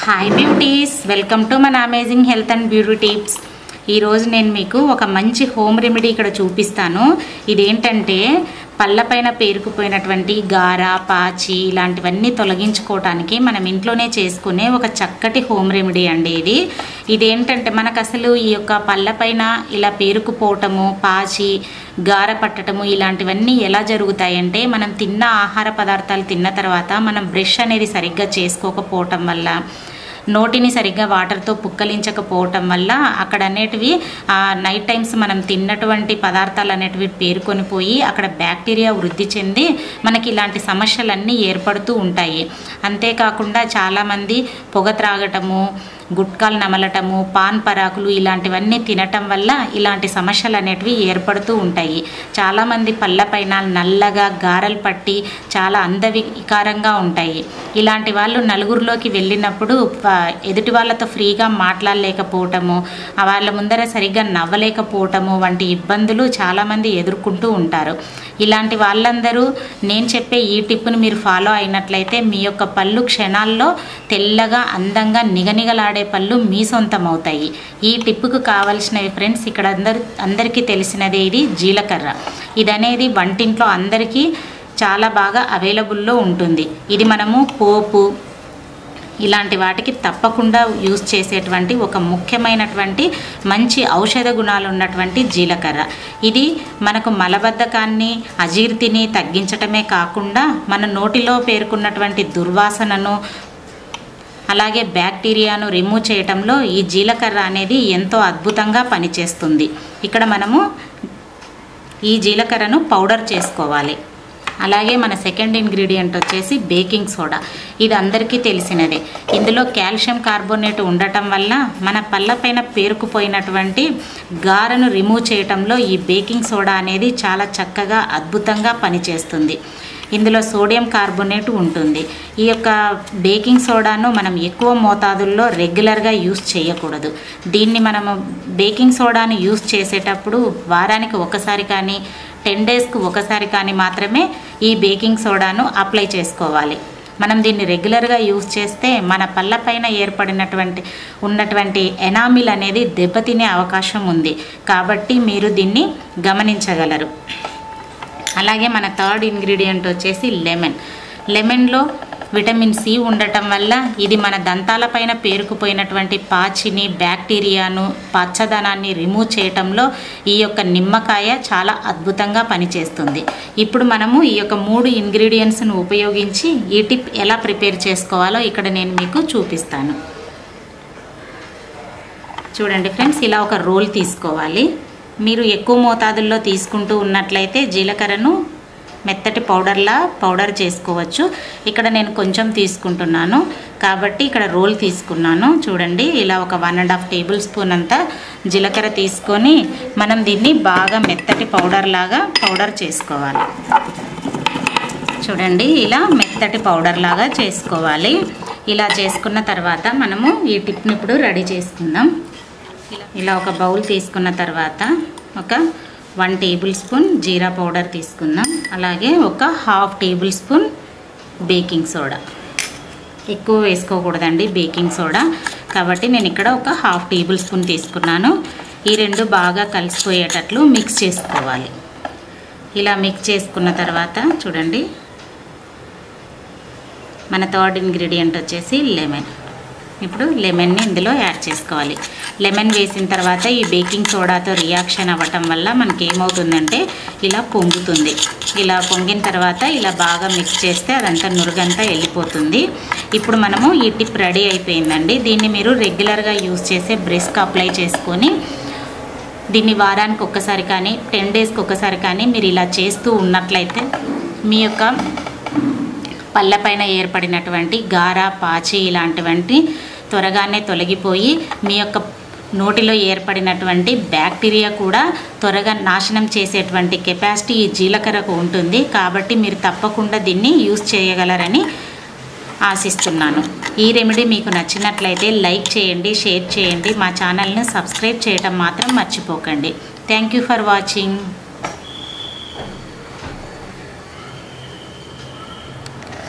hi beauties welcome to మన amazing health and beauty tips ఈరోజు నేను మీకు ఒక మంచి హోమ్ రెమెడీ ఇక్కడ చూపిస్తాను ఇదేంటంటే పళ్ళపైన పేరుకుపోయినటువంటి గార పాచి ఇలాంటివన్నీ తొలగించుకోవటానికి మనం ఇంట్లోనే చేసుకునే ఒక చక్కటి హోమ్ రెమెడీ అండి ఇది ఇదేంటంటే మనకు అసలు ఈ యొక్క పళ్ళపైన ఇలా పేరుకుపోవటము పాచి గార పట్టటము ఇలాంటివన్నీ ఎలా జరుగుతాయంటే మనం తిన్న ఆహార పదార్థాలు తిన్న తర్వాత మనం బ్రష్ అనేది సరిగ్గా చేసుకోకపోవటం వల్ల నోటిని సరిగ్గా వాటర్తో పుక్కలించకపోవటం వల్ల అక్కడ అనేటివి నైట్ టైమ్స్ మనం తిన్నటువంటి పదార్థాలు అనేటివి పేరుకొని పోయి అక్కడ బ్యాక్టీరియా వృద్ధి చెంది మనకి ఇలాంటి సమస్యలన్నీ ఏర్పడుతూ ఉంటాయి అంతేకాకుండా చాలామంది పొగ త్రాగటము గుట్కాలు నమలటము పాన్ పరాకులు ఇలాంటివన్నీ తినటం వల్ల ఇలాంటి సమస్యలు అనేటివి ఏర్పడుతూ ఉంటాయి చాలామంది పళ్ళపైన నల్లగా గారెలు పట్టి చాలా అందవికారంగా ఉంటాయి ఇలాంటి వాళ్ళు నలుగురిలోకి వెళ్ళినప్పుడు ప- ఎదుటి వాళ్ళతో ఫ్రీగా మాట్లాడలేకపోవటము ఆ వాళ్ళ ముందర సరిగ్గా నవ్వలేకపోవటము వంటి ఇబ్బందులు చాలామంది ఎదుర్కొంటూ ఉంటారు ఇలాంటి వాళ్ళందరూ నేను చెప్పే ఈ టిప్పుని మీరు ఫాలో అయినట్లయితే మీ యొక్క పళ్ళు క్షణాల్లో తెల్లగా అందంగా నిగనిగలాడే పళ్ళు మీ సొంతం అవుతాయి ఈ టిప్పుకు కావలసినవి ఫ్రెండ్స్ ఇక్కడ అందరు అందరికీ తెలిసినదే ఇది జీలకర్ర ఇది అనేది వంటింట్లో అందరికీ చాలా బాగా అవైలబుల్లో ఉంటుంది ఇది మనము పోపు ఇలాంటి వాటికి తప్పకుండా యూజ్ చేసేటువంటి ఒక ముఖ్యమైనటువంటి మంచి ఔషధ గుణాలు ఉన్నటువంటి జీలకర్ర ఇది మనకు మలబద్ధకాన్ని అజీర్తిని తగ్గించటమే కాకుండా మన నోటిలో పేర్కొన్నటువంటి దుర్వాసనను అలాగే బ్యాక్టీరియాను రిమూవ్ చేయటంలో ఈ జీలకర్ర అనేది ఎంతో అద్భుతంగా పనిచేస్తుంది ఇక్కడ మనము ఈ జీలకర్రను పౌడర్ చేసుకోవాలి అలాగే మన సెకండ్ ఇంగ్రీడియంట్ వచ్చేసి బేకింగ్ సోడా ఇది అందరికీ తెలిసినదే ఇందులో కాల్షియం కార్బోనేట్ ఉండటం వల్ల మన పళ్ళపైన పేరుకుపోయినటువంటి గారను రిమూవ్ చేయటంలో ఈ బేకింగ్ సోడా అనేది చాలా చక్కగా అద్భుతంగా పనిచేస్తుంది ఇందులో సోడియం కార్బోనేట్ ఉంటుంది ఈ యొక్క బేకింగ్ సోడాను మనం ఎక్కువ మోతాదుల్లో రెగ్యులర్గా యూస్ చేయకూడదు దీన్ని మనము బేకింగ్ సోడాను యూస్ చేసేటప్పుడు వారానికి ఒకసారి కానీ టెన్ డేస్కి ఒకసారి కానీ మాత్రమే ఈ బేకింగ్ సోడాను అప్లై చేసుకోవాలి మనం దీన్ని రెగ్యులర్గా యూస్ చేస్తే మన పళ్ళపైన ఏర్పడినటువంటి ఉన్నటువంటి ఎనామిల్ అనేది దెబ్బతినే అవకాశం ఉంది కాబట్టి మీరు దీన్ని గమనించగలరు అలాగే మన థర్డ్ ఇంగ్రీడియంట్ వచ్చేసి లెమన్ లెమన్లో విటమిన్ సి ఉండటం వల్ల ఇది మన దంతాలపైన పేరుకుపోయినటువంటి పాచిని బ్యాక్టీరియాను పచ్చదనాన్ని రిమూవ్ చేయటంలో ఈ యొక్క నిమ్మకాయ చాలా అద్భుతంగా పనిచేస్తుంది ఇప్పుడు మనము ఈ యొక్క మూడు ఇంగ్రీడియంట్స్ను ఉపయోగించి ఈ టిప్ ఎలా ప్రిపేర్ చేసుకోవాలో ఇక్కడ నేను మీకు చూపిస్తాను చూడండి ఫ్రెండ్స్ ఇలా ఒక రోల్ తీసుకోవాలి మీరు ఎక్కువ మోతాదుల్లో తీసుకుంటూ ఉన్నట్లయితే జీలకర్రను మెత్తటి పౌడర్లా పౌడర్ చేసుకోవచ్చు ఇక్కడ నేను కొంచెం తీసుకుంటున్నాను కాబట్టి ఇక్కడ రోల్ తీసుకున్నాను చూడండి ఇలా ఒక one and half tablespoon అంతా జీలకర్ర తీసుకొని మనం దీన్ని బాగా మెత్తటి పౌడర్ లాగా పౌడర్ చేసుకోవాలి చూడండి ఇలా మెత్తటి పౌడర్ లాగా చేసుకోవాలి ఇలా చేసుకున్న తర్వాత మనము ఈ టిప్ని ఇప్పుడు రెడీ చేసుకుందాం ఇలా ఒక బౌల్ తీసుకున్న తర్వాత ఒక వన్ టేబుల్ స్పూన్ జీరా పౌడర్ తీసుకుందాం అలాగే ఒక half tablespoon baking soda ఎక్కువ వేసుకోకూడదండి బేకింగ్ సోడా కాబట్టి నేను ఇక్కడ ఒక హాఫ్ టేబుల్ స్పూన్ తీసుకున్నాను ఈ రెండు బాగా కలిసిపోయేటట్లు మిక్స్ చేసుకోవాలి ఇలా మిక్స్ చేసుకున్న తర్వాత చూడండి మన థర్డ్ ఇంగ్రీడియంట్ వచ్చేసి లెమన్ ఇప్పుడు లెమన్ని ఇందులో యాడ్ చేసుకోవాలి లెమన్ వేసిన తర్వాత ఈ బేకింగ్ సోడాతో రియాక్షన్ అవ్వటం వల్ల మనకి ఏమవుతుందంటే ఇలా పొంగుతుంది ఇలా పొంగిన తర్వాత ఇలా బాగా మిక్స్ చేస్తే అదంతా నురుగంతా వెళ్ళిపోతుంది ఇప్పుడు మనము ఈ టిప్ రెడీ అయిపోయిందండి దీన్ని మీరు రెగ్యులర్గా యూస్ చేసే బ్రెస్క్ అప్లై చేసుకొని దీన్ని వారానికి ఒక్కసారి కానీ టెన్ డేస్కి ఒకసారి కానీ మీరు ఇలా చేస్తూ ఉన్నట్లయితే మీ యొక్క పళ్ళపైన ఏర్పడినటువంటి గార పాచి ఇలాంటివంటి త్వరగానే తొలగిపోయి మీ యొక్క నోటిలో ఏర్పడినటువంటి బ్యాక్టీరియా కూడా త్వరగా నాశనం చేసేటువంటి కెపాసిటీ ఈ జీలకర్రకు ఉంటుంది కాబట్టి మీరు తప్పకుండా దీన్ని యూస్ చేయగలరని ఆశిస్తున్నాను ఈ రెమెడీ మీకు నచ్చినట్లయితే లైక్ చేయండి షేర్ చేయండి మా ఛానల్ని సబ్స్క్రైబ్ చేయడం మాత్రం మర్చిపోకండి థ్యాంక్ యూ ఫర్ వాచింగ్